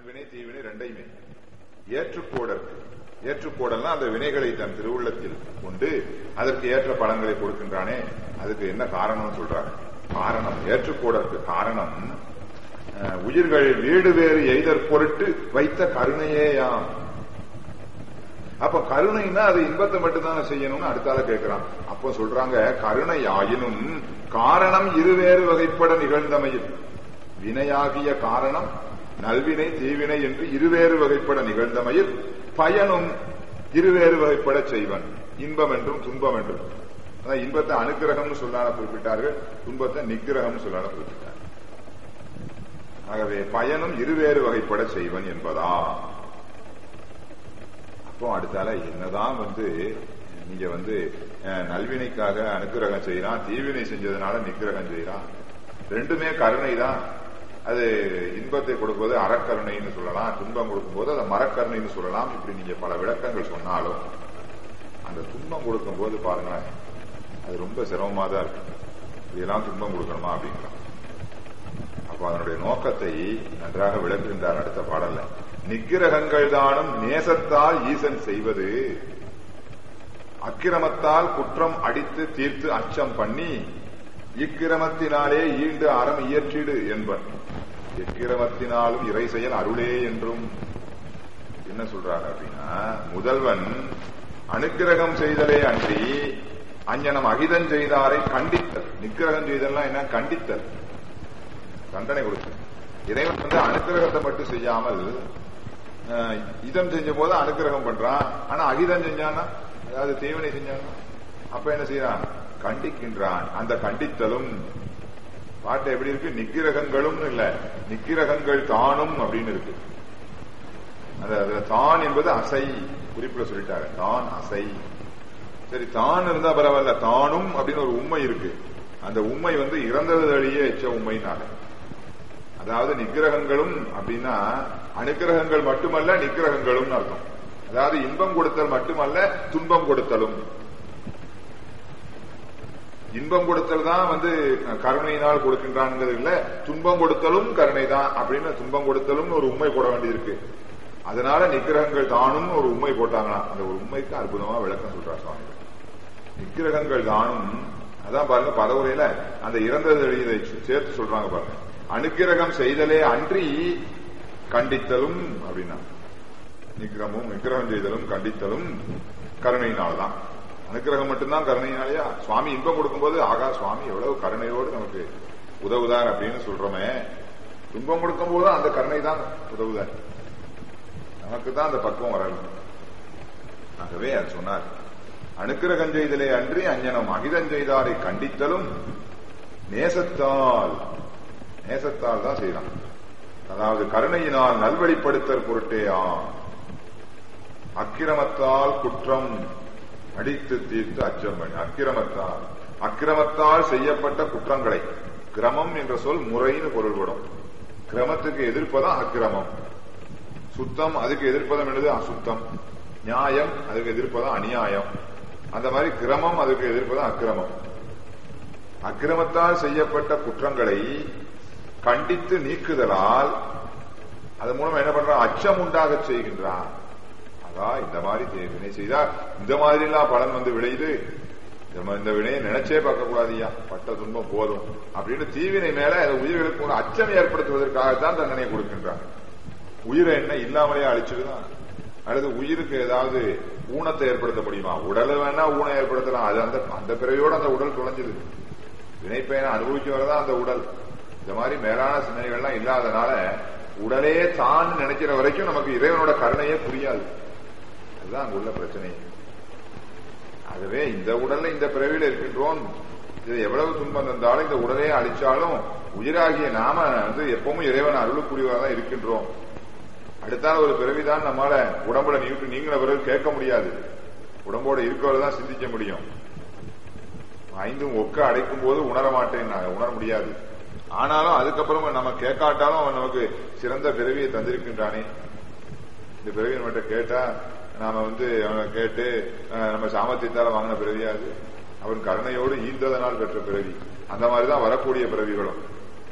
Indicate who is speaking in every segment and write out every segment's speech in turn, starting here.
Speaker 1: நல்வினை தீவினை ரெண்டையுமே ஏற்றுக்கோடற்கு ஏற்றுக்கோடல்னா அந்த வினைகளை தன் திருவுள்ளத்தில் கொண்டு அதற்கு ஏற்ற பலன்களை கொடுக்கின்றானே அதுக்கு என்ன காரணம் சொல்றாங்க காரணம் ஏற்றுக்கோடற்கு காரணம் அஹ், உயிர்கள் வீடு வேறு எய்தற் பொருட்டு வைத்த கருணையேயாம் அப்ப கருணைன்னா அது இன்பத்தை மட்டும்தானே செய்யணும்னு அடுத்தால கேட்கிறான் அப்ப சொல்றாங்க கருணை ஆயினும் காரணம் இருவேறு வகைப்பட நிகழ்ந்தமையில் வினையாகிய காரணம் நல்வினை தீவினை என்று இருவேறு வகைப்பட நிகழ்ந்தமையில் பயனும் இருவேறு வகைப்பட செய்வன் இன்பம் என்றும் துன்பம் என்றும் அதான் இன்பத்தை அனுக்கிரகம்னு சொல்லாத குறிப்பிட்டார்கள் துன்பத்தை நிக்கிரகம்னு சொல்லாத குறிப்பிட்டார் ஆகவே பயனும் இருவேறு வகைப்பட செய்வன் என்பதா அப்போ அடுத்தால என்னதான் வந்து நீங்க வந்து அஹ், நல்வினைக்காக அனுக்கிரகம் செய்யறான் தீவினை செஞ்சதுனால நிக்கிரகம் செய்யறான் ரெண்டுமே கருணை தான் அது இன்பத்தை கொடுப்பது அறக்கருணைன்னு சொல்லலாம் துன்பம் கொடுக்கும்போது அதை மரக்கருணைன்னு சொல்லலாம் இப்படி நீங்க பல விளக்கங்கள் சொன்னாலும் அந்த துன்பம் கொடுக்கும்போது பாருங்க அது ரொம்ப சிரமமா தான் இருக்கு இதெல்லாம் துன்பம் கொடுக்கணுமா அப்படிங்கிறான் அப்ப அதனுடைய நோக்கத்தை நன்றாக விளக்குகின்றார் அடுத்த பாடல்ல நிக்கிரகங்கள் தானும் நேசத்தால் ஈசன் செய்வது அக்கிரமத்தால் குற்றம் அடித்து தீர்த்து அச்சம் பண்ணி இக்கிரமத்தினாலே ஈண்டு அறம் இயற்றிடு என்பன் எக்கிரமத்தினாலும் இறை செயல் அருளே என்றும் என்ன சொல்றாங்க அப்படின்னா முதல்வன் அனுக்கிரகம் செய்தலே அன்றி அஞ்ஞனம் அகிதம் செய்தாரை கண்டித்தல் நிக்கிரகம் செய்தல்னா என்ன கண்டித்தல் தண்டனை கொடுத்தல் இறைவன் வந்து அனுக்கிரகத்தை மட்டும் செய்யாமல் அஹ், இதம் செஞ்ச போது அனுக்கிரகம் பண்றான் ஆனா அகிதம் செஞ்சான்னா அதாவது தீவினை செஞ்சான்னா அப்ப என்ன செய்யறான் கண்டிக்கின்றான் அந்த கண்டித்தலும் பாட்டு எப்படி இருக்கு நிக்கிரகங்களும் இல்ல நிக்கிரகங்கள் தானும் அப்படின்னு இருக்கு அந்த அதுல தான் என்பது அசை குறிப்பிட சொல்லிட்டாங்க தான் அசை சரி தான் இருந்தா பரவாயில்ல தானும் அப்படின்னு ஒரு உண்மை இருக்கு அந்த உண்மை வந்து இறந்தது வழியே எச்ச உண்மைனால அதாவது நிக்கிரகங்களும் அப்படின்னா அனுக்கிரகங்கள் மட்டுமல்ல நிக்கிரகங்களும் அர்த்தம் அதாவது இன்பம் கொடுத்தல் மட்டுமல்ல துன்பம் கொடுத்தலும் இன்பம் கொடுத்தல் தான் வந்து கருணையினால் கொடுக்கின்றான்ங்கிறது இல்ல துன்பம் கொடுத்தலும் கருணை தான் அப்படின்னு துன்பம் கொடுத்தலும் ஒரு உண்மை போட வேண்டியிருக்கு அதனால நிக்கிரகங்கள் தானும் ஒரு உண்மை போட்டாங்களாம் அந்த ஒரு உண்மைக்கு அற்புதமா விளக்கம் சொல்றார் சுவாமி நிக்கிரகங்கள் தானும் அதான் பாருங்க பதவுரையில அந்த இறந்தது எழுதியதை சேர்த்து சொல்றாங்க பாருங்க அனுக்கிரகம் செய்தலே அன்றி கண்டித்தலும் அப்படின்னா நிக்கிரமும் நிக்கிரகம் செய்தலும் கண்டித்தலும் கருணையினால்தான் அனுக்கிரகம் மட்டும்தான் கருணையினாலயா சுவாமி இன்பம் கொடுக்கும்போது ஆகா சுவாமி எவ்வளவு கருணையோடு நமக்கு உதவுதார் அப்படின்னு சொல்றோமே துன்பம் கொடுக்கும்போது அந்த கருணை தான் உதவுதார் நமக்கு தான் அந்த பக்குவம் வரணும் ஆகவே அது சொன்னார் அனுக்கிரகம் செய்தலே அன்றி அஞ்ஞனம் அகிதம் செய்தாரை கண்டித்தலும் நேசத்தால் நேசத்தால் தான் செய்யறான் அதாவது கருணையினால் நல்வழிப்படுத்தல் பொருட்டேயா அக்கிரமத்தால் குற்றம் அடித்து தீர்த்து அச்சம் பண்ணி அக்கிரமத்தால் அக்கிரமத்தால் செய்யப்பட்ட குற்றங்களை கிரமம் என்ற சொல் முறைன்னு பொருள்படும் கிரமத்துக்கு எதிர்ப்பதான் அக்கிரமம் சுத்தம் அதுக்கு எதிர்ப்பதம் என்னது அசுத்தம் நியாயம் அதுக்கு எதிர்ப்பதான் அநியாயம் அந்த மாதிரி கிரமம் அதுக்கு எதிர்ப்பதான் அக்கிரமம் அக்கிரமத்தால் செய்யப்பட்ட குற்றங்களை கண்டித்து நீக்குதலால் அதன் மூலம் என்ன பண்றான் அச்சம் உண்டாக செய்கின்றான் அதான் இந்த மாதிரி தே- வினை செய்தா இந்த மாதிரி எல்லாம் பலன் வந்து விளையுது இந்த ம- இந்த வினையை நினைச்சே பார்க்க கூடாதியா பட்ட துன்பம் போதும் அப்படின்னு தீவினை மேல அந்த உயிர்களுக்கு ஒரு அச்சம் ஏற்படுத்துவதற்காகத்தான் தண்டனை கொடுக்கின்றான் உயிரை என்ன இல்லாமலே அழிச்சிடுதான் அல்லது உயிருக்கு ஏதாவது ஊனத்தை ஏற்படுத்த முடியுமா உடலை வேணா ஊனம் ஏற்படுத்தலாம் அது அந்த அந்த பிறவியோட அந்த உடல் தொலைஞ்சுது வினைப்பயனை அனுபவிக்க வரதான் அந்த உடல் இந்த மாதிரி மேலான சிந்தனைகள்லாம் இல்லாதனால உடலே தான் நினைக்கிற வரைக்கும் நமக்கு இறைவனோட கருணையே புரியாது அதுதான் அங்க உள்ள பிரச்சனை ஆகவே இந்த உடல்ல இந்த பிறவியில இருக்கின்றோம் இது எவ்வளவு துன்பம் தந்தாலும் இந்த உடலே அழிச்சாலும் உயிராகிய நாம வந்து எப்பவும் இறைவன் அருளுக்குரியவராக தான் இருக்கின்றோம் அடுத்தால ஒரு பிறவிதான் நம்மால உடம்புல நீங்க நீங்கள பிறகு கேட்க முடியாது உடம்போட இருக்கவரை தான் சிந்திக்க முடியும் ஐந்தும் ஒக்க அடைக்கும் போது உணர மாட்டேன் நான் உணர முடியாது ஆனாலும் அதுக்கப்புறமா நம்ம கேட்காட்டாலும் அவன் நமக்கு சிறந்த பிறவியை தந்திருக்கின்றானே இந்த பிறவி நம்மகிட்ட கேட்டா நாம வந்து அவனை கேட்டு அஹ், நம்ம சாமர்த்தியத்தால வாங்கின பிறவியாது அவன் கருணையோடு ஈந்ததனால் பெற்ற பிறவி அந்த மாதிரிதான் வரக்கூடிய பிறவிகளும்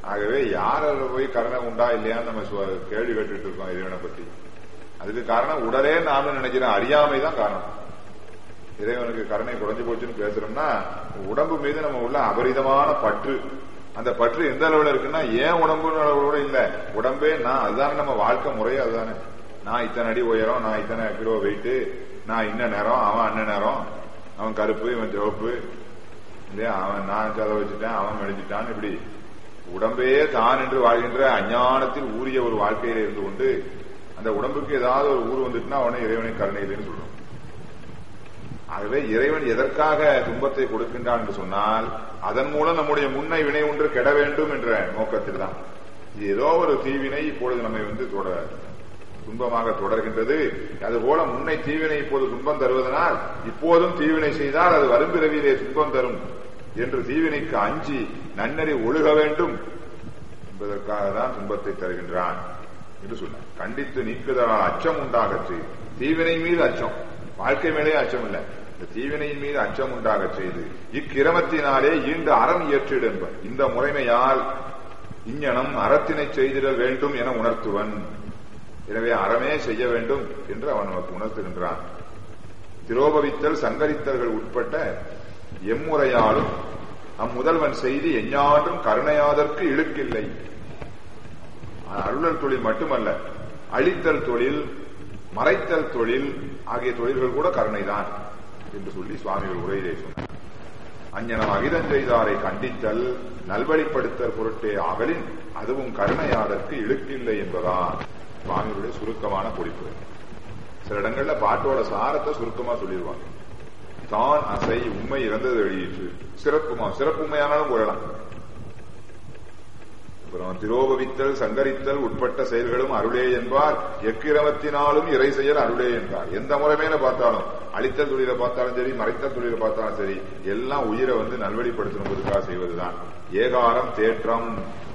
Speaker 1: ஆகவே யார் அதுல போய் கருணை உண்டா இல்லையான்னு நம்ம சொ- கேள்வி கேட்டுட்டு இருக்கோம் இறைவனை பற்றி அதுக்கு காரணம் உடலே நாம நினைக்கிறோம் அறியாமை தான் காரணம் இறைவனுக்கு கருணை குறைஞ்சு போச்சுன்னு பேசுறோம்னா உடம்பு மீது நம்ம உள்ள அபரிதமான பற்று அந்த பற்று எந்த அளவுல இருக்குன்னா ஏன் உடம்பு அளவோட இல்ல உடம்பே நான் அதுதானே நம்ம வாழ்க்கை முறையே அதுதானே நான் இத்தனை அடி உயரம் நான் இத்தனை கிலோ வெயிட்டு நான் இன்ன நேரம் அவன் அண்ணன் நேரம் அவன் கருப்பு இவன் சிவப்பு இல்லையா அவன் நான் செலவு வச்சுட்டேன் அவன் மெடிச்சிட்டான் இப்படி உடம்பே தான் என்று வாழ்கின்ற அஞ்ஞானத்தில் ஊறிய ஒரு வாழ்க்கையில இருந்து கொண்டு அந்த உடம்புக்கு ஏதாவது ஒரு ஊர் வந்துட்டுனா அவனை இறைவனை கருணையிலேன்னு சொல்றோம் ஆகவே இறைவன் எதற்காக துன்பத்தை கொடுக்கின்றான் என்று சொன்னால் அதன் மூலம் நம்முடைய முன்னை வினை ஒன்று கெட வேண்டும் என்ற நோக்கத்தில் தான் இது ஏதோ ஒரு தீவினை இப்பொழுது நம்மை வந்து தொட துன்பமாக தொடர்கின்றது அதுபோல முன்னை தீவினை இப்போது துன்பம் தருவதனால் இப்போதும் தீவினை செய்தால் அது வரும் பிறவியிலே துன்பம் தரும் என்று தீவினைக்கு அஞ்சி நன்னறி ஒழுக வேண்டும் என்பதற்காக தான் துன்பத்தை தருகின்றான் என்று சொன்னார் கண்டித்து நீக்குதலால் அச்சம் உண்டாகச் செய்து தீவினை மீது அச்சம் வாழ்க்கை மேலே அச்சம் இல்லை இந்த தீவினையின் மீது அச்சம் உண்டாகச் செய்து இக்கிரமத்தினாலே ஈண்டு அறம் இயற்றிடு என்பர் இந்த முறைமையால் இஞ்ஞனம் அறத்தினை செய்திடல் வேண்டும் என உணர்த்துவன் எனவே அறமே செய்ய வேண்டும் என்று அவன் நமக்கு உணர்த்துகின்றான் திரோபவித்தல் சங்கரித்தல்கள் உட்பட்ட எம்முறையாலும் அம்முதல்வன் செய்தி எஞ்ஞான்றும் கருணையாதற்கு இழுக்கில்லை அருளல் தொழில் மட்டுமல்ல அழித்தல் தொழில் மறைத்தல் தொழில் ஆகிய தொழில்கள் கூட கருணைதான் என்று சொல்லி சுவாமிகள் உரையிலே சொன்னார் அஞ்ஞனம் அகிதம் செய்தாரை கண்டித்தல் நல்வழிப்படுத்தல் பொருட்டே ஆகலின் அதுவும் கருணையாதற்கு இழுக்கில்லை என்பதான் சுவாமிகளுடைய சுருக்கமான பொழிப்பு சில இடங்கள்ல பாட்டோட சாரத்தை சுருக்கமா சொல்லிடுவாங்க தான் அசை உண்மை இறந்தது வெளியிற்று சிறப்புமா சிறப்புமையானாலும் கூறலாம் அப்புறம் திரோபவித்தல் சங்கரித்தல் உட்பட்ட செயல்களும் அருளே என்பார் எக்கிரமத்தினாலும் இறை செயல் அருளே என்பார் எந்த முறைமையில பார்த்தாலும் அழித்தல் தொழில பார்த்தாலும் சரி மறைத்தல் தொழில பார்த்தாலும் சரி எல்லாம் உயிரை வந்து நல்வழிப்படுத்தணுங்கிறதுக்காக செய்வதுதான் ஏகாரம் தேற்றம்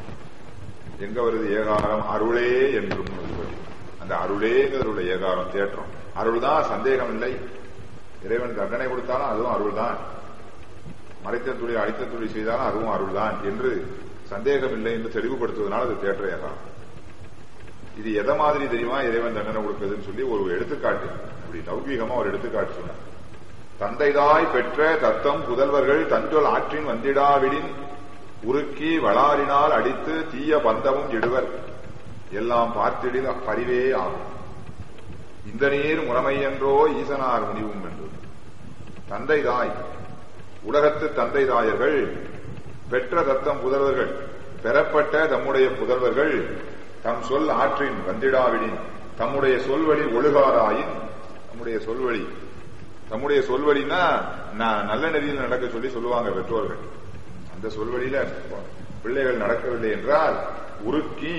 Speaker 1: எங்க வருது ஏகாரம் அருளே என்றும் வருவது. அந்த அருளேங்கிறதுள்ள ஏகாரம் தேற்றம் அருள் தான் சந்தேகம் இல்லை இறைவன் தண்டனை கொடுத்தாலும் அதுவும் அருள் தான் மறைத்த தொழில் அழித்த தொழில் செய்தாலும் அதுவும் அருள் தான் என்று சந்தேகம் இல்லை என்று தெளிவுபடுத்துவதனால் அது தேற்ற ஏகாரம் இது எதை மாதிரி தெரியுமா இறைவன் தண்டனை கொடுக்குதுன்னு சொல்லி ஒரு எடுத்துக்காட்டு அப்படி லௌகீகமா ஒரு எடுத்துக்காட்டு சொன்னார் தந்தைதாய் பெற்ற தத்தம் புதல்வர்கள் தஞ்சொல் ஆற்றின் வந்திடாவிடின் உருக்கி வளாரினால் அடித்து தீய பந்தமும் இடுவர் எல்லாம் பார்த்திடில் பரிவே ஆகும் இந்த நீர் முறைமை என்றோ ஈசனார் முனிவும் என்று தந்தை தாய் உலகத்து தந்தை தாயர்கள் பெற்ற தத்தம் புதல்வர்கள் பெறப்பட்ட தம்முடைய புதல்வர்கள் தம் சொல் ஆற்றின் வந்திடாவிடின் தம்முடைய சொல்வழி ஒழுகாராயின் தம்முடைய சொல்வழி தம்முடைய சொல்வழின்னா நான் நல்ல நெறியில் நடக்க சொல்லி சொல்லுவாங்க பெற்றோர்கள் அந்த சொல்வழியில பிள்ளைகள் நடக்கவில்லை என்றால் உருக்கி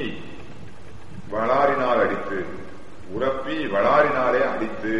Speaker 1: வளாரினால் அடித்து உரப்பி வளாரினாலே அடித்து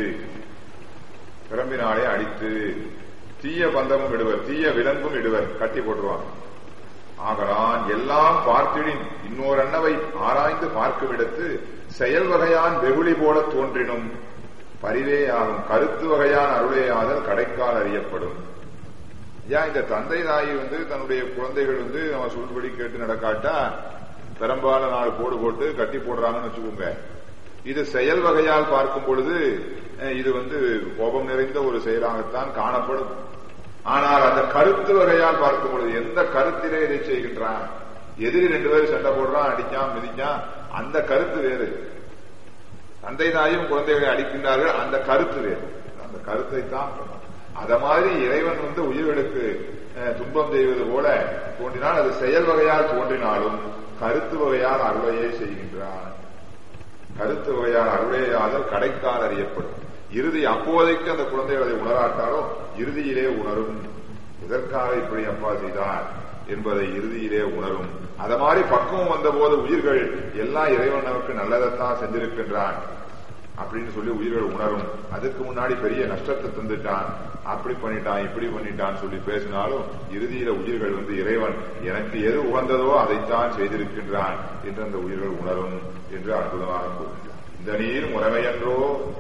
Speaker 1: பிறம்பினாலே அடித்து தீய பந்தமும் இடுவர் தீய விலங்கும் இடுவர் கட்டி போட்டுருவாங்க ஆகலான் எல்லாம் பார்த்திடின் இன்னொரு அண்ணவை ஆராய்ந்து பார்க்கும் இடத்து செயல் வகையான் வெகுளி போல தோன்றினும் பரிவே ஆகும் கருத்து வகையான் அருளே ஆதல் கடைக்கால் அறியப்படும் ஏன் இந்த தந்தை தாய் வந்து தன்னுடைய குழந்தைகள் வந்து நம்ம சொல்படி கேட்டு நடக்காட்டா பெரும்பாலும் நாலு கோடு போட்டு கட்டி போடுறாங்கன்னு வச்சுக்கோங்க இது செயல் வகையால் பார்க்கும் பொழுது அஹ், இது வந்து கோபம் நிறைந்த ஒரு செயலாகத்தான் காணப்படும் ஆனால் அந்த கருத்து வகையால் பார்க்கும் பொழுது எந்த கருத்திலே இதை செய்கின்றான் எதிரி ரெண்டு பேரும் சண்டை போடுறான் அடிக்கான் மிதிக்கான் அந்த கருத்து வேறு தந்தை தாயும் குழந்தைகளை அடிக்கின்றார்கள் அந்த கருத்து வேறு அந்த கருத்தை தான் சொன்னார். அத மாதிரி இறைவன் வந்து உயிர்களுக்கு அஹ், துன்பம் செய்வது போல தோன்றினால் அது செயல் வகையால் தோன்றினாலும் கருத்து வகையால் அருளையே செய்கின்றான் கருத்து வகையால் அருளையாதல் கடைக்கால் அறியப்படும் இறுதி அப்போதைக்கு அந்த குழந்தைகள் அதை உணராட்டாலும் இறுதியிலே உணரும் எதற்காக இப்படி அப்பா செய்தார் என்பதை இறுதியிலே உணரும் அத மாதிரி பக்குவம் வந்தபோது உயிர்கள் எல்லாம் இறைவன் நமக்கு நல்லதைத்தான் செஞ்சிருக்கின்றான் அப்படின்னு சொல்லி உயிர்கள் உணரும் அதுக்கு முன்னாடி பெரிய நஷ்டத்தை தந்துட்டான் அப்படி பண்ணிட்டான் இப்படி பண்ணிட்டான் சொல்லி பேசினாலும் இறுதியில உயிர்கள் வந்து இறைவன் எனக்கு எது உகந்ததோ அதைத்தான் செய்திருக்கின்றான் என்று அந்த உயிர்கள் உணரும் என்று அற்புதமாக கூறுகின்றான் இந்த நீர் முறைமையன்றோ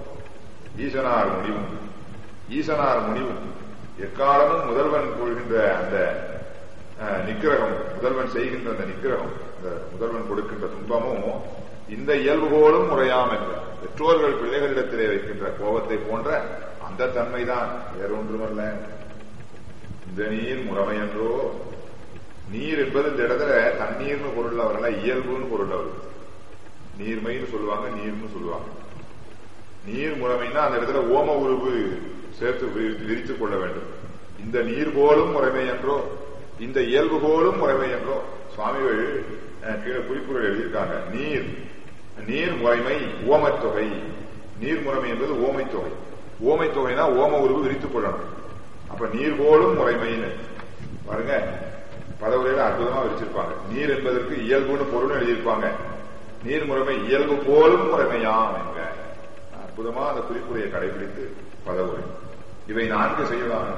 Speaker 1: ஈசனார் முடிவும் ஈசனார் முடிவும் எக்காலமும் முதல்வன் கொள்கின்ற அந்த அஹ், நிக்கிரகம் முதல்வன் செய்கின்ற அந்த நிக்கிரகம் இந்த முதல்வன் கொடுக்கின்ற துன்பமும் இந்த இயல்புகோலும் முறையாமல் பெற்றோர்கள் பிள்ளைகளிடத்திலே வைக்கின்ற கோபத்தை போன்ற அந்த தன்மைதான் வேறொன்றுமல்ல இந்த நீர் முறைமையன்றோ நீர் என்பது இந்த இடத்துல தண்ணீர்னு பொருள் வரல இயல்புன்னு பொருள் வருது நீர்மைன்னு சொல்லுவாங்க நீர்னு சொல்லுவாங்க நீர் முறைமைன்னா அந்த இடத்துல ஓம உருவு சேர்த்து வி- விரித்துக் கொள்ள வேண்டும் இந்த நீர் போலும் முறைமை என்றோ இந்த இயல்பு போலும் முறைமை என்றோ சுவாமிகள் அஹ், கீழே குறிப்புகள் எழுதியிருக்காங்க நீர் நீர் முறைமை ஓமத் தொகை நீர் முறைமை என்பது ஓமை தொகை ஓமை தொகைனா ஓம உருவு விரித்துக் கொள்ளணும் அப்ப நீர் போலும் முறைமைன்னு பாருங்க பதவுரையில அற்புதமா விரிச்சிருப்பாங்க நீர் என்பதற்கு இயல்புன்னு பொருள் எழுதியிருப்பாங்க நீர் முறைமை இயல்பு போலும் முறைமையாம் என்க அற்புதமா அந்த குறிப்புரையை கடைபிடித்து பதவுரை இவை நான்கு செய்யலாம்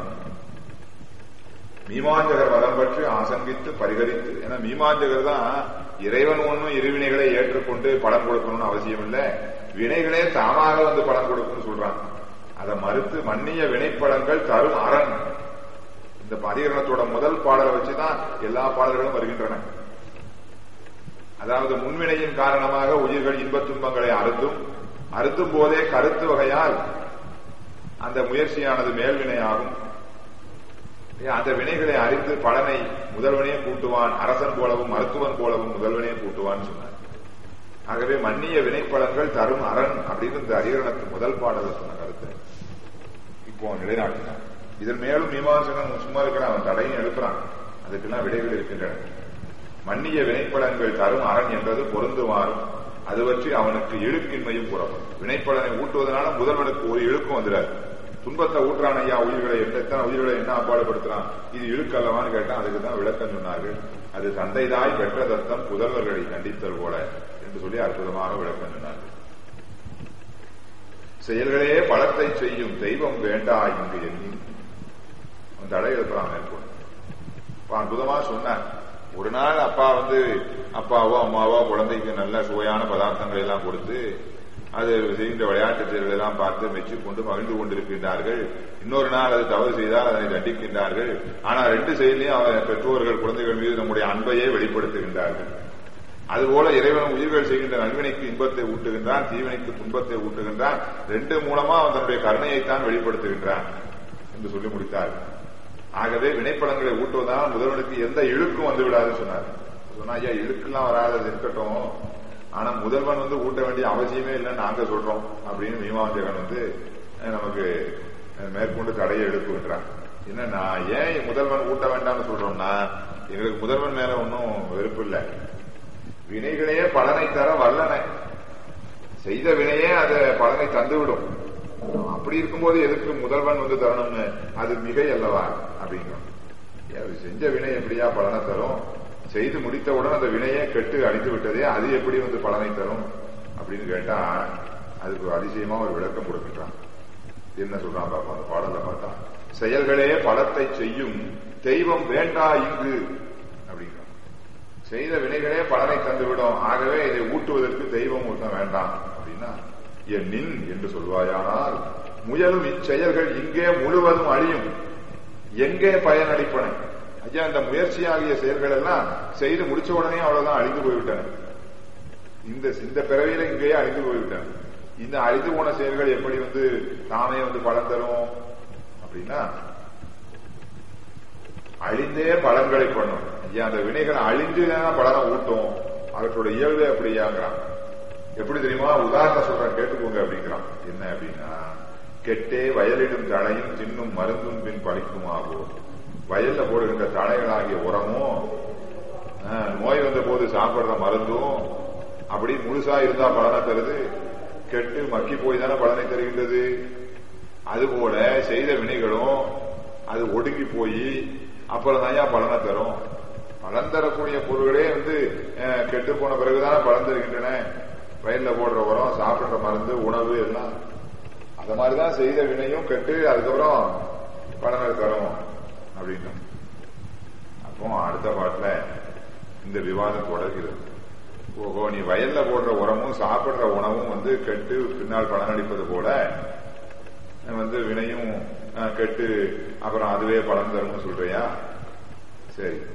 Speaker 1: மீமாஞ்சகர் வரம் பற்றி ஆசங்கித்து பரிகரித்து ஏன்னா மீமாஞ்சகர் தான் இறைவன் ஒன்றும் இருவினைகளை ஏற்றுக்கொண்டு பலன் கொடுக்கணும்னு அவசியம் இல்லை வினைகளே தாமாக வந்து பலன் கொடுக்கும்னு சொல்றான் அதை மறுத்து மன்னிய வினைப்பலன்கள் தரும் அரண் இந்த அதிகரணத்தோட முதல் பாடலை வச்சுதான் எல்லா பாடல்களும் வருகின்றன அதாவது முன்வினையின் காரணமாக உயிர்கள் இன்பத் துன்பங்களை அறுத்தும் அறுத்தும் போதே கருத்து வகையால் அந்த முயற்சியானது மேல்வினையாகும் அந்த வினைகளை அறிந்து பலனை முதல்வனே கூட்டுவான் அரசன் போலவும் மருத்துவன் போலவும் முதல்வனே கூட்டுவான் சொன்னார் ஆகவே மன்னிய வினைப்பலன்கள் தரும் அரண் அப்படின்னு இந்த அதிகரணத்து முதல் பாடல சொன்ன கருத்து இப்போ நிலைநாட்டினான் இதன் மேலும் மீமாசகன் சும்மா இருக்கிறான் அவன் தடையும் எழுப்புறான் அதுக்கெல்லாம் விடைகள் இருக்கின்றன மன்னிய வினைப்பலன்கள் தரும் அரண் என்றது பொருந்துமாறும் அது பற்றி அவனுக்கு இழுக்கின்மையும் கூறப்படும் வினைப்பலனை ஊட்டுவதனால முதல்வனுக்கு ஒரு இழுக்கும் வந்துடாது துன்பத்தை ஊட்டுறான் ஐயா உயிர்களை எத்தனை உயிர்களை என்ன அப்பாடுபடுத்துறான் இது இழுக்கல்லவான்னு கேட்டா அதுக்கு தான் விளக்கம் சொன்னார்கள் அது தந்தைதாய் பெற்ற தத்தம் புதல்வர்களை கண்டித்தல் போல என்று சொல்லி அற்புதமாக விளக்கம் சொன்னார்கள் செயல்களே பலத்தை செய்யும் தெய்வம் வேண்டா இங்கு எண்ணி அந்த தடை எழுப்புறான் மேற்கொண்டு இப்ப அற்புதமா சொன்னார் ஒரு நாள் அப்பா வந்து அப்பாவோ அம்மாவோ குழந்தைக்கு நல்ல சுவையான பதார்த்தங்களை எல்லாம் கொடுத்து அது செய்கின்ற விளையாட்டு செயல்களை எல்லாம் பார்த்து மெச்சிக் கொண்டு மகிழ்ந்து கொண்டிருக்கின்றார்கள் இன்னொரு நாள் அது தவறு செய்தால் அதனை தண்டிக்கின்றார்கள் ஆனால் ரெண்டு செயலையும் அவன் பெற்றோர்கள் குழந்தைகள் மீது நம்முடைய அன்பையே வெளிப்படுத்துகின்றார்கள் அதுபோல இறைவன் உயிர்கள் செய்கின்ற நல்வினைக்கு இன்பத்தை ஊட்டுகின்றான் தீவினைக்கு துன்பத்தை ஊட்டுகின்றான் ரெண்டு மூலமா அவன் தன்னுடைய கருணையைத்தான் வெளிப்படுத்துகின்றான் என்று சொல்லி முடித்தார் ஆகவே வினைப்படங்களை ஊட்டுவதால் முதல்வனுக்கு எந்த இழுக்கும் வந்து விடாதுன்னு சொன்னார் சொன்னா ஐயா இழுக்கெல்லாம் வராது இருக்கட்டும் ஆனா முதல்வன் வந்து ஊட்ட வேண்டிய அவசியமே இல்லைன்னு நாங்க சொல்றோம் அப்படின்னு மீமாஞ்சகன் வந்து அஹ், நமக்கு அஹ், மேற்கொண்டு தடையை எழுப்புகின்றான் என்ன நான் ஏன் முதல்வன் ஊட்ட வேண்டாம்னு சொல்றோம்னா எங்களுக்கு முதல்வன் மேல ஒன்றும் வெறுப்பு இல்லை வினைகளையே பலனை தர வல்லன செய்த வினையே அது பலனை தந்துவிடும் அப்படி இருக்கும்போது எதுக்கு முதல்வன் வந்து தரணும்னு அது மிகை அல்லவா அப்படிங்கிறோம் ஏன் அது செஞ்ச வினை எப்படியா பலனை தரும் செய்து முடித்தவுடன் அந்த வினையே கெட்டு அடித்து விட்டதே அது எப்படி வந்து பலனை தரும் அப்படின்னு கேட்டா அதுக்கு ஒரு அதிசயமா ஒரு விளக்கம் கொடுக்கின்றான் என்ன சொல்றான் பாப்பா அந்த பாடல பார்த்தா செயல்களே பலத்தை செய்யும் தெய்வம் வேண்டா இங்கு அப்படிங்கிறான் செய்த வினைகளே பலனை தந்துவிடும் ஆகவே இதை ஊட்டுவதற்கு தெய்வம் ஊட்ட வேண்டாம் அப்படின்னா என் நின் என்று சொல்வாயானால் முயலும் இச்செயல்கள் இங்கே முழுவதும் அழியும் எங்கே பயனளிப்பன ஐயா இந்த முயற்சி ஆகிய செயல்கள் எல்லாம் செய்து முடிச்ச உடனே அவ்வளவுதான் அழிந்து போய்விட்டன இந்த இந்த பிறவியில இங்கேயே அழிந்து போய்விட்டன இந்த அழிந்து போன செயல்கள் எப்படி வந்து தாமே வந்து பலன் தரும் அப்படின்னா அழிந்தே பலன்களை பண்ணும் ஐயா அந்த வினைகள் அழிஞ்சுதான் பலனை ஊட்டும் அவற்றோட இயல்பே அப்படியாங்கிறான் எப்படி தெரியுமா உதாரணம் சொல்றேன் கேட்டுக்கோங்க அப்படிங்கிறான் என்ன அப்படின்னா கெட்டே வயலிடும் தழையும் தின்னும் மருந்தும் பின் பழிக்கும் ஆகும் வயல்ல போடுகின்ற தழைகளாகிய உரமும் ஆஹ், நோய் வந்த போது சாப்பிடுற மருந்தும் அப்படி முழுசா இருந்தா பலனை தருது கெட்டு மக்கி போய் தானே பலனை தருகின்றது அதுபோல செய்த வினைகளும் அது ஒடுங்கி போய் அப்புறம் தான் பலனை தரும் பலன் தரக்கூடிய பொருள்களே வந்து அஹ், கெட்டு போன பிறகுதானே பலன் தருகின்றன வயல்ல போடுற உரம் சாப்பிடுற மருந்து உணவு எல்லாம் அந்த மாதிரிதான் செய்த வினையும் கெட்டு அதுக்கப்புறம் பலனை தரும் அப்படின்னு அப்போ அடுத்த பாட்டுல இந்த விவாதம் தொடர்கிறது ஓஹோ நீ வயல்ல போடுற உரமும் சாப்பிடுற உணவும் வந்து கெட்டு பின்னால் பலனளிப்பது போல வந்து வினையும் அஹ், கெட்டு அப்புறம் அதுவே பலன் தரும்னு சொல்றியா சரி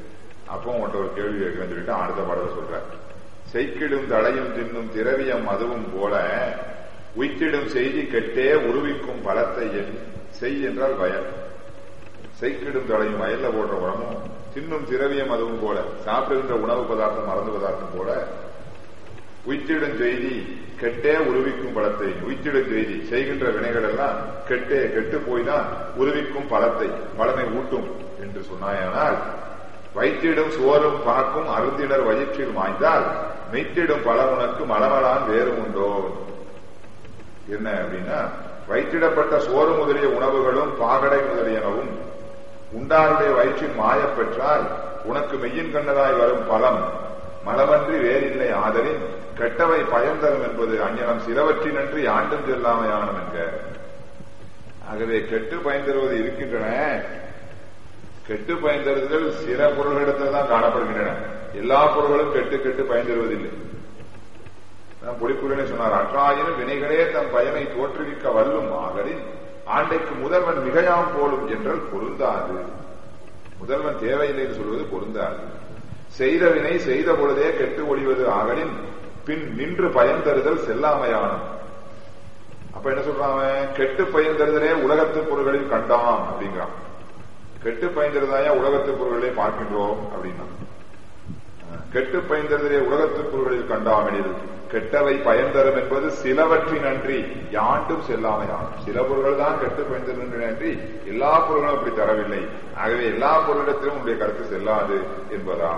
Speaker 1: அப்போ உன்கிட்ட ஒரு கேள்வி கேட்கிறேன்னு சொல்லிட்டு அடுத்த பாடல சொல்ற செய்கிடும் தளையும் தின்னும் திரவியம் அதுவும் போல உய்த்திடும் செய்தி கெட்டே உருவிக்கும் பலத்தை எண்ணி செய் என்றால் வயல் செய்கிடும் தளையும் வயல்ல போடுற உரமும் தின்னும் திரவியம் அதுவும் போல சாப்பிடுகின்ற உணவு பதார்த்தம் மருந்து பதார்த்தம் போல உய்த்திடும் செய்தி கெட்டே உருவிக்கும் பலத்தை உய்த்திடும் செய்தி செய்கின்ற வினைகள் எல்லாம் கெட்டே கெட்டு போய் தான் உருவிக்கும் பலத்தை பலனை ஊட்டும் என்று சொன்னாயானால் வைத்திடும் சுவரும் பாக்கும் அருந்தினர் வயிற்றில் மாய்ந்தால் மெய்த்திடும் பல உனக்கு மலமலான் வேறு உண்டோ என்ன அப்படின்னா வைத்திடப்பட்ட சோறு முதலிய உணவுகளும் பாகடை முதலியனவும் உண்டாருடைய வயிற்றில் மாயப் பெற்றால் உனக்கு மெய்யின் கண்ணதாய் வரும் பலம் மலமன்றி வேறில்லை ஆதலின் கெட்டவை பயன் தரும் என்பது அஞ்ஞனம் சிலவற்றினன்று யாண்டும் செல்லாமையானம் என்க ஆகவே கெட்டு பயன் தருவது இருக்கின்றன கெட்டு பயன் தருதல் சில பொருள்களிடத்தில் தான் காணப்படுகின்றன எல்லா பொருள்களும் கெட்டு கெட்டு பயன் தருவதில்லை பொடிப்புலனே சொன்னார் அற்றாயினும் வினைகளே தம் பயனை தோற்றுவிக்க வல்லும் ஆகலின் ஆண்டைக்கு முதல்வன் மிகையாம் போலும் என்றால் பொருந்தாது முதல்வன் தேவையில்லை என்று சொல்வது பொருந்தாது செய்த வினை செய்த பொழுதே கெட்டு ஒழிவது ஆகலின் பின் நின்று பயன் தருதல் செல்லாமையானம் அப்ப என்ன சொல்றான் கெட்டு பயன் தருதலே உலகத்து பொருள்களில் கண்டாம் அப்படிங்கிறான் கெட்டு பயந்ததாயா உலகத்து பொருள்களை பார்க்கின்றோம் அப்படின்னா கெட்டு பயந்ததிலே உலகத்து பொருள்களில் கண்டாமெனில் கெட்டவை பயன் தரும் என்பது சிலவற்றின் நன்றி யாண்டும் செல்லாமையாம் சில பொருள்கள் தான் கெட்டு பயந்தது நன்றி எல்லா பொருள்களும் அப்படி தரவில்லை ஆகவே எல்லா பொருளிடத்திலும் உங்களுடைய கருத்து செல்லாது என்பதா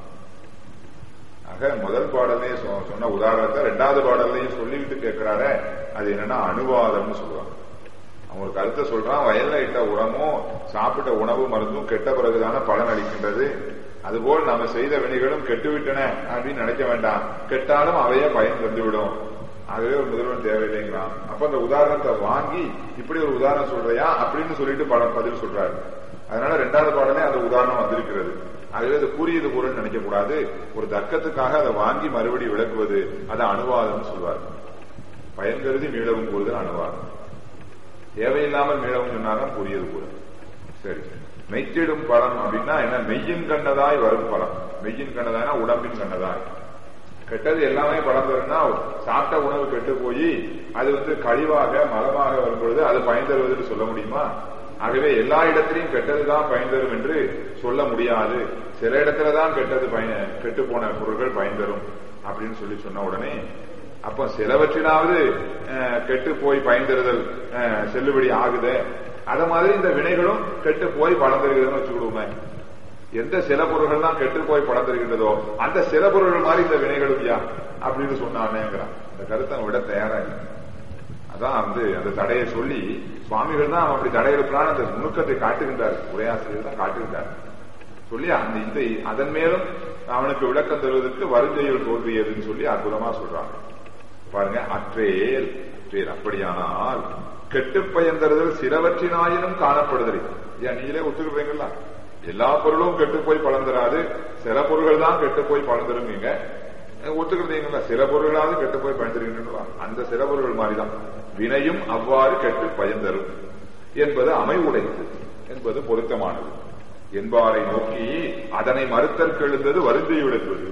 Speaker 1: ஆக முதல் பாடலே சொன்ன உதாரணத்தை ரெண்டாவது பாடலையும் சொல்லிவிட்டு கேட்கிறார அது என்னன்னா அனுவாதம்னு சொல்லுவாங்க அவன் ஒரு கருத்தை சொல்றான் வயல்ல இட்ட உரமும் சாப்பிட்ட உணவு மருந்தும் கெட்ட பிறகுதான பலன் அளிக்கின்றது அதுபோல் நாம செய்த வினைகளும் கெட்டுவிட்டன அப்படின்னு நினைக்க வேண்டாம் கெட்டாலும் அவையே பயன் தந்துவிடும் ஆகவே ஒரு முதல்வன் தேவையில்லைங்கிறான் அப்ப அந்த உதாரணத்தை வாங்கி இப்படி ஒரு உதாரணம் சொல்றியா அப்படின்னு சொல்லிட்டு படம் பதில் சொல்றாரு அதனால ரெண்டாவது பாடலே அந்த உதாரணம் வந்திருக்கிறது ஆகவே அது கூறியது கூறன்னு நினைக்க கூடாது ஒரு தர்க்கத்துக்காக அதை வாங்கி மறுபடி விளக்குவது அதை அனுவாதம் சொல்வார் பயன் கருதி மீளவும் கூறுதல் அனுவாதம் தேவையில்லாமல் மீளவும் சொன்னாலும் கூறியது கூட சரி மெய்த்திடும் பலம் அப்படின்னா என்ன மெய்யின் கண்டதாய் வரும் பலம் மெய்யின் கண்டதாய்னா உடம்பின் கண்டதாய் கெட்டது எல்லாமே பலம் தரும்னா சாப்பிட்ட உணவு கெட்டு போய் அது வந்து கழிவாக மலமாக வரும் பொழுது அது பயன் தருவதுன்னு சொல்ல முடியுமா ஆகவே எல்லா இடத்திலையும் கெட்டதுதான் பயன் தரும் என்று சொல்ல முடியாது சில இடத்துலதான் கெட்டது பயன் கெட்டு போன பொருட்கள் பயன் தரும் அப்படின்னு சொல்லி சொன்ன உடனே அப்ப சிலவற்றினாவது கெட்டு போய் பயன் தருதல் செல்லுபடி ஆகுது அத மாதிரி இந்த வினைகளும் கெட்டு போய் பலம் தருகிறதுன்னு வச்சுக்கிடுவோமே எந்த சில பொருள்கள் தான் கெட்டு போய் பலம் தருகின்றதோ அந்த சில பொருள்கள் மாதிரி இந்த வினைகளும் யா அப்படின்னு சொன்னானேங்கிறான் இந்த கருத்தை விட தயாரா இல்லை அதான் வந்து அந்த தடையை சொல்லி சுவாமிகள் தான் அப்படி தடையெடுப்பான அந்த நுணுக்கத்தை காட்டுகின்றார் உரையாசிரியர் தான் காட்டுகின்றார் சொல்லி அந்த இந்த அதன் மேலும் அவனுக்கு விளக்கம் தருவதற்கு வருஞ்செயல் தோன்றியதுன்னு சொல்லி அற்புதமா சொல்றாங்க பாருங்க அற்றேல் அற்றேல் அப்படியானால் கெட்டு பயந்தறுதல் சிலவற்றினாயினும் காணப்படுதல் ஏன் நீங்களே ஒத்துக்கிறீங்களா எல்லா பொருளும் கெட்டு போய் பலந்தராது சில பொருள்கள் தான் கெட்டு போய் பலந்துருங்க ஒத்துக்கிறீங்களா சில பொருளாவது கெட்டு போய் பயந்துருக்கின்றா அந்த சில பொருள்கள் மாதிரிதான் வினையும் அவ்வாறு கெட்டு பயந்தரும் என்பது அமைவுடையது என்பது பொருத்தமானது என்பாரை நோக்கி அதனை மறுத்தற்கு எழுந்தது வருந்தை விளக்குவது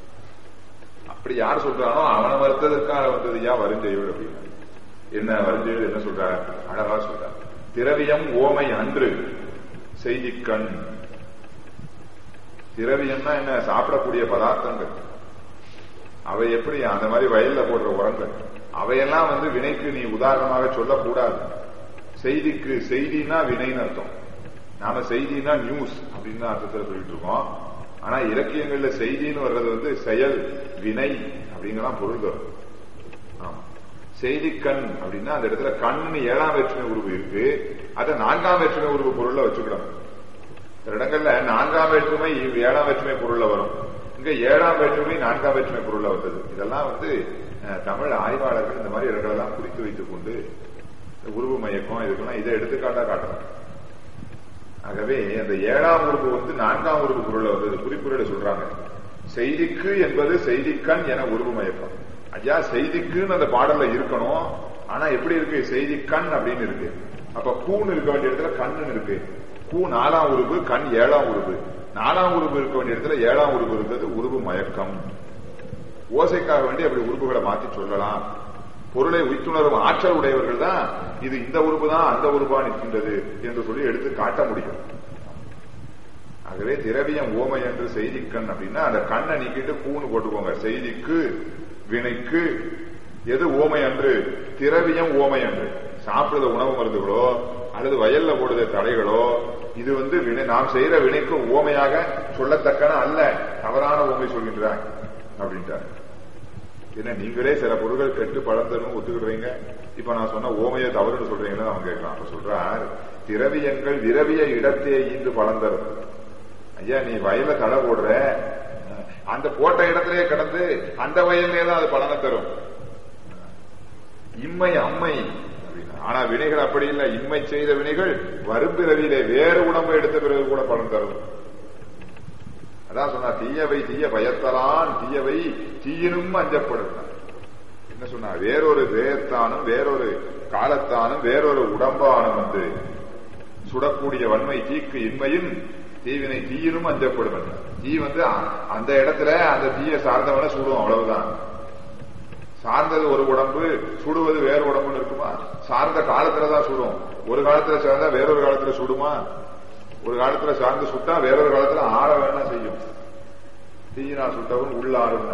Speaker 1: அப்படி யார் சொல்றானோ அவனை மறுத்ததற்காக வந்தது யா வருந்தையோடு அப்படின்னு என்ன வருந்தையோடு என்ன சொல்றார் அழகா சொல்றார் திரவியம் ஓமை அன்று செய்திக்கண் திரவியம்னா என்ன சாப்பிடக்கூடிய பதார்த்தங்கள் அவை எப்படி அந்த மாதிரி வயல்ல போடுற உரங்கள் அவையெல்லாம் வந்து வினைக்கு நீ உதாரணமாக சொல்லக்கூடாது செய்திக்கு செய்தினா வினைன்னு அர்த்தம் நாம செய்தினா நியூஸ் அப்படின்னு அர்த்தத்தில் சொல்லிட்டு இருக்கோம் ஆனா இலக்கியங்கள்ல செய்தின்னு வர்றது வந்து செயல் வினை அப்படிங்கலாம் பொருள் வரும் ஆமா செய்தி கண் அப்படின்னா அந்த இடத்துல கண்ணு ஏழாம் வேற்றுமை உருவு இருக்கு அதை நான்காம் வேற்றுமை உருவு பொருள்ல வச்சுக்கிடணும் சில இடங்கள்ல நான்காம் வேற்றுமை ஏழாம் வேற்றுமை பொருள்ல வரும் இங்க ஏழாம் வேற்றுமை நான்காம் வேற்றுமை பொருள்ல வந்தது இதெல்லாம் வந்து தமிழ் ஆய்வாளர்கள் இந்த மாதிரி இடங்களெல்லாம் குறித்து வைத்துக் கொண்டு உருவு மயக்கம் இதுக்கெல்லாம் இதை எடுத்துக்காட்டா காட்டுறாங்க ஆகவே அந்த ஏழாம் உறுப்பு வந்து நான்காம் உறுப்பு பொருள்ல வந்தது குறிப்புரையில சொல்றாங்க செய்திக்கு என்பது செய்திக்கண் என உருவு மயக்கம் ஐயா செய்திக்குன்னு அந்த பாடல்ல இருக்கணும் ஆனா எப்படி இருக்கு செய்தி கண் அப்படின்னு இருக்கு அப்ப கூன்னு இருக்க வேண்டிய இடத்துல கண்ணுன்னு இருக்கு கூ நாலாம் உறுப்பு கண் ஏழாம் உறுப்பு நாலாம் உறுப்பு இருக்க வேண்டிய இடத்துல ஏழாம் உறுப்பு இருக்கிறது உருவு மயக்கம் ஓசைக்காக வேண்டி அப்படி உறுப்புகளை மாற்றி சொல்லலாம் பொருளை உய்த்துணரும் ஆற்றல் உடையவர்கள் தான் இது இந்த உறுப்பு தான் அந்த உறுப்பா நிற்கின்றது என்று சொல்லி எடுத்து காட்ட முடியும் ஆகவே திரவியம் ஓமை என்று செய்திக்கண் அப்படின்னா அந்த கண்ணை நீக்கிட்டு கூன்னு போட்டுக்கோங்க செய்திக்கு வினைக்கு எது ஓமை அன்று திரவியம் ஓமை அன்று சாப்பிடுற உணவு மருந்துகளோ அல்லது வயல்ல போடுற தடைகளோ இது வந்து வினை நாம் செய்யற வினைக்கு ஓமையாக சொல்லத்தக்கன அல்ல தவறான ஓமை சொல்கின்றார் அப்படின்ட்டார் என்ன நீங்களே சில பொருட்கள் கெட்டு பழம் தரும் ஒத்துக்கிடுறீங்க இப்ப நான் சொன்ன ஓமையை தவறுன்னு சொல்றீங்கன்னு அவன் கேட்கலாம் அப்ப சொல்றார் திரவியங்கள் விரவிய இடத்தே ஈந்து பழம் தரும் ஐயா நீ வயல்ல தடை போடுற அந்த போட்ட இடத்திலேயே கிடந்து அந்த வயல்லே தான் அது பலனை தரும் இம்மை அம்மை அப்படின்னா ஆனா வினைகள் அப்படி இல்லை இம்மை செய்த வினைகள் வரும்பிறவியிலே வேறு உடம்பை எடுத்த பிறகு கூட பலன் தரும் அதான் சொன்னா தீயவை தீய பயத்தலான் தீயவை தீயினும் அஞ்சப்படும் என்ன சொன்னா வேறொரு தேயத்தானும் வேறொரு காலத்தானும் வேறொரு உடம்பானும் வந்து சுடக்கூடிய வன்மை தீக்கு இன்மையும் தீவினை தீயினும் அஞ்சப்படும் தீ வந்து அந்த இடத்துல அந்த தீய சார்ந்தவன சுடும் அவ்வளவுதான் சார்ந்தது ஒரு உடம்பு சுடுவது வேறு உடம்புன்னு இருக்குமா சார்ந்த காலத்துலதான் சுடும் ஒரு காலத்துல சார்ந்தா வேறொரு காலத்துல சுடுமா ஒரு காலத்துல சார்ந்து சுட்டா வேறொரு காலத்துல ஆற வேணா செய்யும் தீயினா சுட்டவன் உள்ள ஆறுன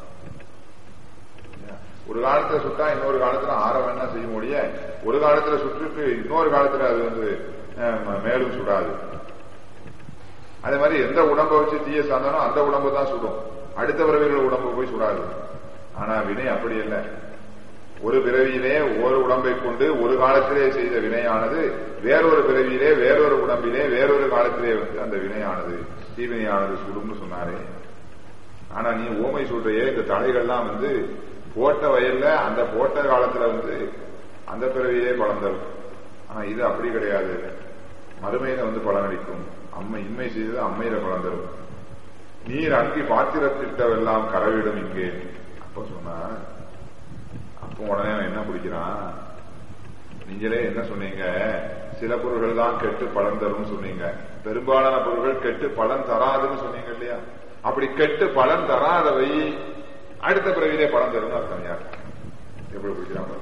Speaker 1: ஒரு காலத்துல சுட்டா இன்னொரு காலத்துல ஆற வேணா செய்யும் ஒழிய ஒரு காலத்துல சுற்றுட்டு இன்னொரு காலத்துல அது வந்து மேலும் சுடாது அதே மாதிரி எந்த உடம்பை வச்சு தீய சார்ந்தாலும் அந்த உடம்பு தான் சுடும் அடுத்த பிறவிகள் உடம்பு போய் சுடாது ஆனா வினை அப்படி இல்லை ஒரு பிறவியிலே ஒரு உடம்பை கொண்டு ஒரு காலத்திலே செய்த வினையானது வேறொரு பிறவியிலே வேறொரு உடம்பிலே வேறொரு காலத்திலே வந்து அந்த வினையானது தீவினையானது சுடும்னு சொன்னாரே ஆனா நீ ஓமை சொல்றையே இந்த தடைகள்லாம் வந்து போட்ட வயல்ல அந்த போட்ட காலத்துல வந்து அந்த பிறவியிலே பலன் தரும் ஆனா இது அப்படி கிடையாது மறுமையில வந்து பலனளிக்கும் அம்மை இன்மை செய்தது அம்மையில பலன் தரும் நீர் அங்கி பாத்திரத்திட்டவெல்லாம் கரவிடும் இங்கே அப்ப சொன்னா அப்போ உடனே அவன் என்ன பிடிக்கிறான் நீங்களே என்ன சொன்னீங்க சில பொருள்கள் தான் கெட்டு பலன் தரும் சொன்னீங்க பெரும்பாலான பொருள்கள் கெட்டு பலன் தராதுன்னு சொன்னீங்க இல்லையா அப்படி கெட்டு பலன் தராதவை அடுத்த பிறவிலே பலன் தரும் அர்த்தம் யார் எப்படி பிடிக்கிறான்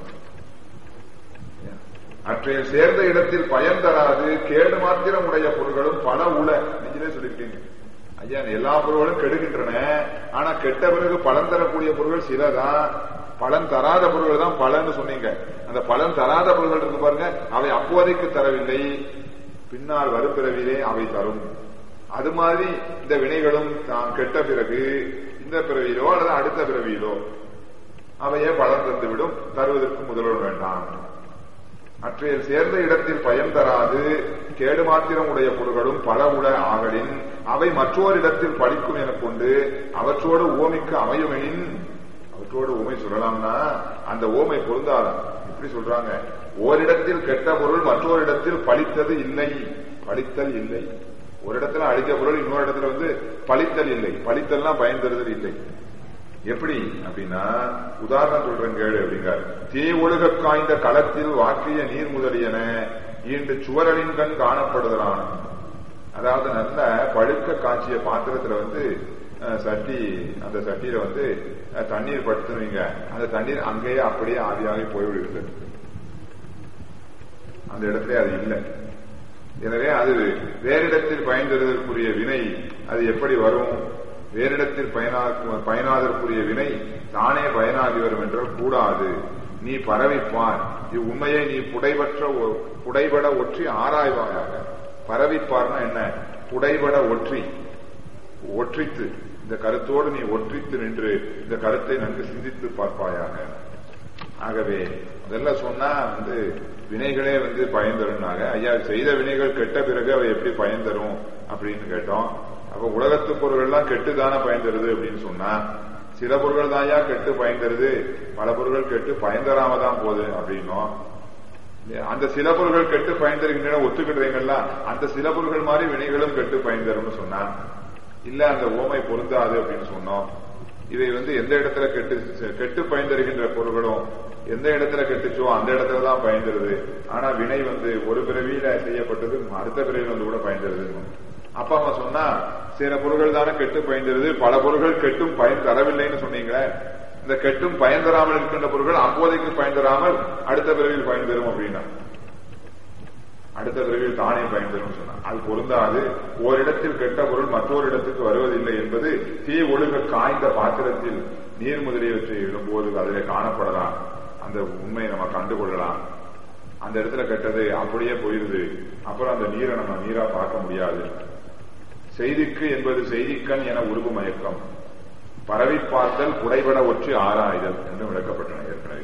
Speaker 1: அற்றைய சேர்ந்த இடத்தில் பயன் தராது கேடு மாத்திரம் உடைய பொருள்களும் பல உல நீங்களே சொல்லிருக்கீங்க ஐயா எல்லா பொருள்களும் கெடுகின்றன ஆனா கெட்ட பிறகு பலன் தரக்கூடிய பொருள்கள் சிலதான் பலன் தராத பொருள்கள் தான் பலன்னு சொன்னீங்க அந்த பலன் தராத பொருள்கள் இருக்கு பாருங்க அவை அப்போதைக்கு தரவில்லை பின்னால் வரும் பிறவிலே அவை தரும் அது மாதிரி இந்த வினைகளும் தான் கெட்ட பிறகு இந்த பிறவியிலோ அல்லது அடுத்த பிறவியிலோ அவையே பலன் தந்துவிடும் தருவதற்கு முதல்வர் வேண்டாம் அற்றையில் சேர்ந்த இடத்தில் பயன் தராது கேடு மாத்திரம் உடைய பொருள்களும் பல உட ஆகலின் அவை மற்றோர் இடத்தில் படிக்கும் என கொண்டு அவற்றோடு ஓமைக்கு அமையுமெனின் அவற்றோடு ஓமை சொல்லலாம்னா அந்த ஓமை பொருந்தாதான் இப்படி சொல்றாங்க ஓரிடத்தில் கெட்ட பொருள் மற்றொரு இடத்தில் பழித்தது இல்லை பழித்தல் இல்லை ஒரு இடத்துல அழித்த பொருள் இன்னொரு இடத்துல வந்து பழித்தல் இல்லை பழித்தல்னா பயன் தருதல் இல்லை எப்படி அப்படின்னா உதாரணம் சொல்றேன் கேளு அப்படிங்கார் தீ ஒழுக காய்ந்த களத்தில் வாக்கிய நீர் முதலியன ஈண்டு சுவரலின் கண் காணப்படுதலான அதாவது நல்ல பழுக்க காய்ச்சிய பாத்திரத்துல வந்து சட்டி அந்த சட்டியில வந்து தண்ணீர் படுத்துவீங்க அந்த தண்ணீர் அங்கேயே அப்படியே ஆவியாகி போய்விடுகிறது அந்த இடத்துல அது இல்லை எனவே அது வேறிடத்தில் பயன்பெறுவதற்குரிய வினை அது எப்படி வரும் வேறிடத்தில் பயனா பயனாதற்குரிய வினை தானே பயனாகி வரும் என்றால் கூடாது நீ பரவிப்பார் இவ்வுண்மையை நீ புடைபற்ற புடைபட ஒற்றி ஆராய்வாயாக பரவிப்பார்னா என்ன புடைபட ஒற்றி ஒற்றித்து இந்த கருத்தோடு நீ ஒற்றித்து நின்று இந்த கருத்தை நன்கு சிந்தித்து பார்ப்பாயாக ஆகவே அதெல்லாம் சொன்னா வந்து வினைகளே வந்து பயன் தரும்னாங்க ஐயா செய்த வினைகள் கெட்ட பிறகு அவை எப்படி பயன் தரும் அப்படின்னு கேட்டோம் அப்ப உலகத்து பொருள்கள்லாம் கெட்டு தானே பயன் தருது அப்படின்னு சொன்னா சில பொருள்கள் தான் ஐயா கெட்டு பயன் தருது பல பொருள்கள் கெட்டு பயன் தராம தான் போகுது அப்படின்னும் அந்த சில பொருள்கள் கெட்டு பயன் தருகின்றன ஒத்துக்கிடுறீங்களா அந்த சில பொருள்கள் மாதிரி வினைகளும் கெட்டு பயன் தரும்னு சொன்னா இல்ல அந்த ஓமை பொருந்தாது அப்படின்னு சொன்னோம் இதை வந்து எந்த இடத்துல கெட்டு கெட்டு பயன் தருகின்ற பொருள்களும் எந்த இடத்துல கெட்டுச்சோ அந்த இடத்துல தான் பயன் தருது ஆனா வினை வந்து ஒரு பிறவியில செய்யப்பட்டது அடுத்த பிறவியில் வந்து கூட பயன் தருது அப்பா அம்மா சொன்னா சில பொருள்கள் தானே கெட்டு பயந்துருது பல பொருள்கள் கெட்டும் பயன் தரவில்லைன்னு சொன்னீங்களே இந்த கெட்டும் பயன் தராமல் இருக்கின்ற பொருள்கள் அப்போதைக்கு பயன் தராமல் அடுத்த பிறவியில் பயன் தரும் அப்படின்னா அடுத்த பிறவியில் தானே பயன் தரும் சொன்னான் அது பொருந்தாது ஓரிடத்தில் கெட்ட பொருள் மற்றொரு இடத்துக்கு வருவதில்லை என்பது தீ ஒழுக காய்ந்த பாத்திரத்தில் நீர் முதலியவற்றை இடும்போது அதிலே காணப்படலாம் அந்த உண்மையை நம்ம கண்டுகொள்ளலாம் அந்த இடத்துல கெட்டது அப்படியே போயிருது அப்புறம் அந்த நீரை நம்ம நீரா பார்க்க முடியாது செய்திக்கு என்பது செய்திக்கண் என உருவு மயக்கம் பரவி பார்த்தல் குடைபட ஒற்றி ஆராய்தல் என்று விளக்கப்பட்டன ஏற்கனவே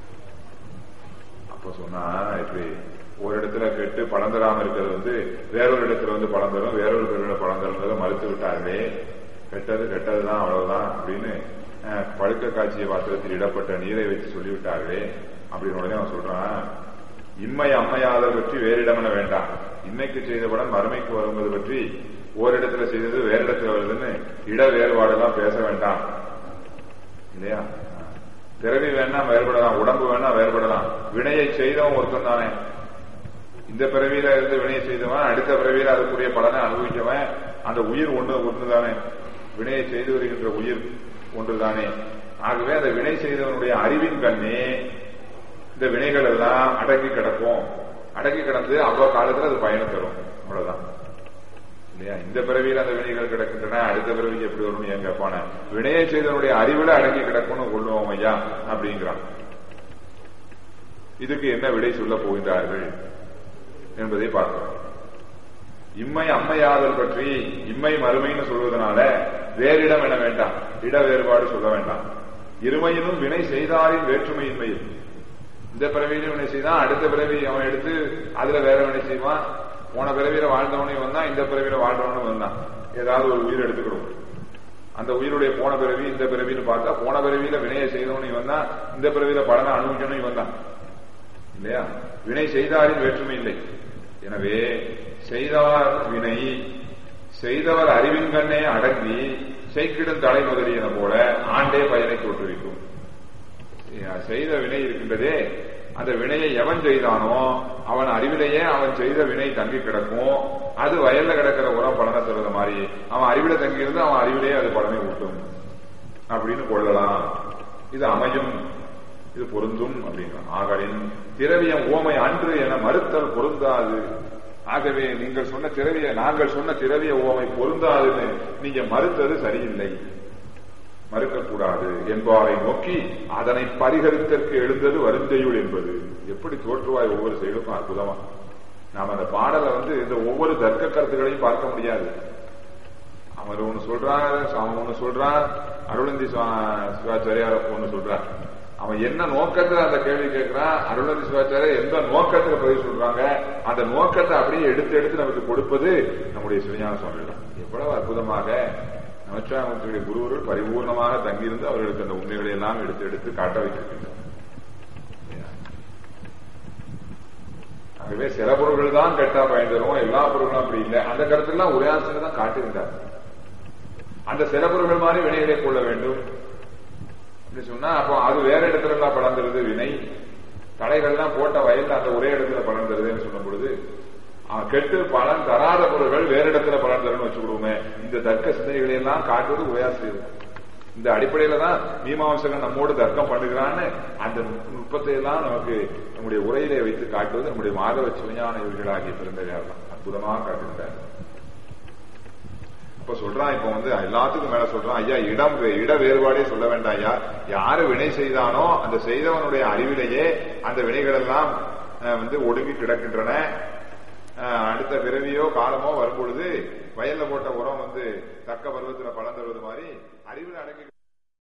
Speaker 1: அப்ப சொன்னா இப்படி ஒரு இடத்துல கெட்டு பழம் தராம இருக்கிறது வந்து வேறொரு இடத்துல வந்து பழம் தரும் வேறொரு தெருவில் பழம் தருங்கிறத மறுத்து விட்டார்களே கெட்டது கெட்டதுதான் அவ்வளவுதான் அப்படின்னு அஹ், பழுக்க காட்சிய பாத்திரத்தில் இடப்பட்ட நீரை வச்சு சொல்லிவிட்டார்களே அப்படின்னு உடனே அவன் சொல்றான் இம்மை அம்மையாதல் பற்றி வேறிடமென வேண்டாம் இன்னைக்கு செய்த படம் மறுமைக்கு வருவது பற்றி ஓரிடத்துல செய்தது வேற இடத்துல வருதுன்னு இட வேறுபாடெல்லாம் பேச வேண்டாம் இல்லையா பிறவி வேணா வேறுபடலாம் உடம்பு வேணா வேறுபடலாம் வினையை செய்தவன் ஒருத்தன் தானே இந்த பிறவியில இருந்து வினையை செய்தவன் அடுத்த பிறவியில அதுக்குரிய பலனை அனுபவிக்கவன் அந்த உயிர் ஒண்ணு ஒன்றுதானே வினையை செய்து வருகின்ற உயிர் ஒன்றுதானே ஆகவே அந்த வினை செய்தவனுடைய அறிவின் கண்ணே இந்த வினைகள் எல்லாம் அடங்கி கிடக்கும் அடங்கி கிடந்து அவ்வளவு காலத்துல அது பயணம் தரும் அவ்வளவுதான் இல்லையா இந்த பிறவியில் அந்த வினைகள் கிடக்கின்றன அடுத்த பிறவிக்கு எப்படி வரும்னு ஏன் கேட்பான வினையை செய்தவனுடைய அறிவுல அடங்கி கிடக்கும்னு கொள்ளுவோம் ஐயா அப்படிங்கிறான் இதுக்கு என்ன விடை சொல்ல போகின்றார்கள் என்பதை பார்க்கிறோம் இம்மை அம்மையாதல் பற்றி இம்மை மறுமைன்னு சொல்வதனால வேறிடம் என வேண்டாம் இட வேறுபாடு சொல்ல வேண்டாம் இருமையினும் வினை செய்தாரின் வேற்றுமையின்மையில் இந்த பிறவியிலும் வினை செய்தான் அடுத்த பிறவி அவன் எடுத்து அதுல வேற வினை செய்வான் போன பிறவியில வாழ்ந்தவனையும் வந்தான் இந்த பிறவியில வாழ்றவனும் வந்தான் ஏதாவது ஒரு உயிர் எடுத்துக்கிடும் அந்த உயிருடைய போன பிறவி இந்த பிறவின்னு பார்த்தா போன பிறவியில வினையை செய்தவனையும் வந்தான் இந்த பிறவியில பலனை அனுபவிக்கணும் வந்தான் இல்லையா வினை செய்தாரின் வேற்றுமை இல்லை எனவே செய்தார் வினை செய்தவர் அறிவின் கண்ணே அடங்கி செய்கிடும் தலை முதலியன போல ஆண்டே பயனை தோற்றுவிக்கும் செய்த வினை இருக்கின்றதே அந்த வினையை எவன் செய்தானோ அவன் அறிவிலேயே அவன் செய்த வினை தங்கி கிடக்கும் அது வயல்ல கிடக்கிற உரம் பலனை சொல்றது மாதிரி அவன் அறிவில தங்கி இருந்து அவன் அறிவிலேயே அது பலனை ஊட்டும் அப்படின்னு கொள்ளலாம் இது அமையும் இது பொருந்தும் அப்படிங்கிறான் ஆகலின் திரவியம் ஓமை அன்று என மறுத்தல் பொருந்தாது ஆகவே நீங்கள் சொன்ன திரவிய நாங்கள் சொன்ன திரவிய ஓமை பொருந்தாதுன்னு நீங்க மறுத்தது சரியில்லை மறுக்கக்கூடாது என்பாரை நோக்கி அதனை பரிகரித்தற்கு எழுந்தது வருந்தையுள் என்பது எப்படி தோற்றுவாய் ஒவ்வொரு செயலுக்கும் அற்புதமா நாம அந்த பாடலை வந்து இந்த ஒவ்வொரு தர்க்க கருத்துக்களையும் பார்க்க முடியாது அவர் ஒண்ணு சொல்றான் அவன் ஒண்ணு சொல்றான் அருளந்தி சிவாச்சாரியார் ஒண்ணு சொல்றான் அவன் என்ன நோக்கத்துல அந்த கேள்வி கேட்கிறான் அருளந்தி சிவாச்சாரியர் எந்த நோக்கத்துல பதில் சொல்றாங்க அந்த நோக்கத்தை அப்படியே எடுத்து எடுத்து நமக்கு கொடுப்பது நம்முடைய சிவஞான சுவாமி தான் எவ்வளவு அற்புதமாக நமச்சிவாயமூர்த்தியுடைய குருவர்கள் பரிபூர்ணமாக தங்கியிருந்து அவர்களுக்கு அந்த உண்மைகளை எல்லாம் எடுத்து எடுத்து காட்ட வைத்திருக்கின்றனர் ஆகவே சில பொருள்கள் தான் கெட்டா பயன் தரும் எல்லா பொருள்களும் அப்படி இல்லை அந்த கருத்துலாம் ஒரே ஆசிரியர் தான் காட்டியிருந்தார் அந்த சில பொருள்கள் மாதிரி வினைகளை கொள்ள வேண்டும் சொன்னா அப்போ அது வேற இடத்துல எல்லாம் படர்ந்துருது வினை தலைகள்லாம் போட்ட வயல்ல அந்த ஒரே இடத்துல படர்ந்துருதுன்னு சொன்ன பொழுது கெட்டு பலன் தராத பொருள்கள் வேற இடத்துல பலன் தரும்னு வச்சுக்கிடுவோமே இந்த தர்க்க சிந்தனைகளை எல்லாம் காட்டுவது உரையாசிரியர் இந்த அடிப்படையில தான் மீமாம்சகன் நம்மோடு தர்க்கம் பண்ணுகிறான்னு அந்த நுட்பத்தை எல்லாம் நமக்கு நம்முடைய உரையிலே வைத்து காட்டுவது நம்முடைய மாதவ சிவஞான இவர்களாகிய பிறந்தவையார் தான் அற்புதமாக காட்டுகிறார் இப்ப சொல்றான் இப்ப வந்து எல்லாத்துக்கும் மேல சொல்றான் ஐயா இடம் இட வேறுபாடே சொல்ல வேண்டாம் ஐயா யாரு வினை செய்தானோ அந்த செய்தவனுடைய அறிவிலேயே அந்த வினைகள் எல்லாம் வந்து ஒடுங்கி கிடக்கின்றன அடுத்த பிறவியோ காலமோ வரும்பொழுது வயல்ல போட்ட உரம் வந்து தக்க பருவத்துல பலன் தருவது மாதிரி அறிவில் அடங்கி